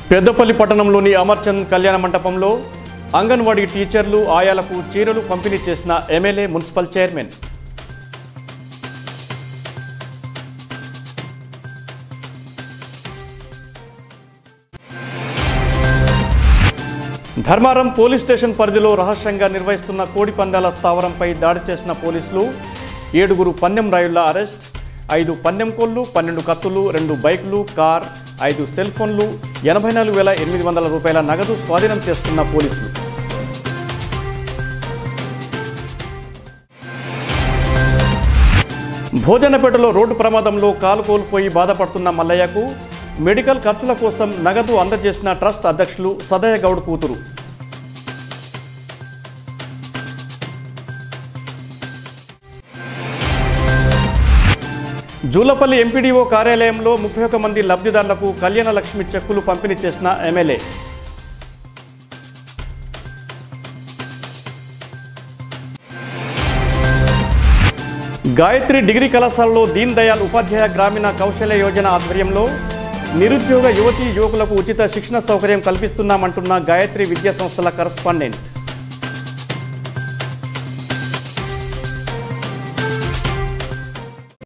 పెద్దపల్లి పట్టణంలోని అమర్చంద్ కళ్యాణ మండపంలో అంగన్వాడీ టీచర్లు ఆయాలకు చీరలు పంపిణీ చేసిన MLA municipal chairman Dharmaram police station పరిధిలో రహస్యంగా నిర్వహిస్తున్న కోడి పందాల స్థావరంపై దాడి చేసిన పోలీసులు ఏడుగురు పందెం రాయుళ్ల అరెస్ట్ ఐదు పందెం కోళ్లు పన్నెండు కత్తులు రెండు బైకులు కార్ ఐదు సెల్ ఫోన్లు ఎనభై నాలుగు వేల ఎనిమిది వందల రూపాయల నగదు స్వాధీనం చేసుకున్న పోలీసులు భోజనపేటలో రోడ్డు ప్రమాదంలో కాలు కోల్పోయి బాధపడుతున్న మల్లయ్యకు మెడికల్ ఖర్చుల కోసం నగదు అందజేసిన ట్రస్ట్ అధ్యక్షులు సదయ గౌడ్ కూతురు జూలపల్లి ఎంపీడీఓ కార్యాలయంలో ముప్పై ఒక్క మంది లబ్ధిదారులకు కళ్యాణ లక్ష్మి చెక్కులు పంపిణీ చేసిన ఎమ్మెల్యే గాయత్రి డిగ్రీ కళాశాలలో దీన్ దయాళ్ ఉపాధ్యాయ గ్రామీణ కౌశల్య యోజన ఆధ్వర్యంలో నిరుద్యోగ యువతీ యువకులకు ఉచిత శిక్షణ సౌకర్యం కల్పిస్తున్నామంటున్న గాయత్రి విద్యా సంస్థల కరస్పాండెంట్